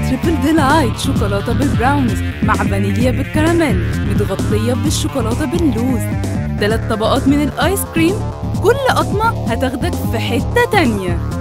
تريبل ديلايت شوكولاتة بالبراونز مع فانيليا بالكراميل متغطية بالشوكولاتة باللوز تلات طبقات من الآيس كريم كل قطمة هتاخدك في حتة تانية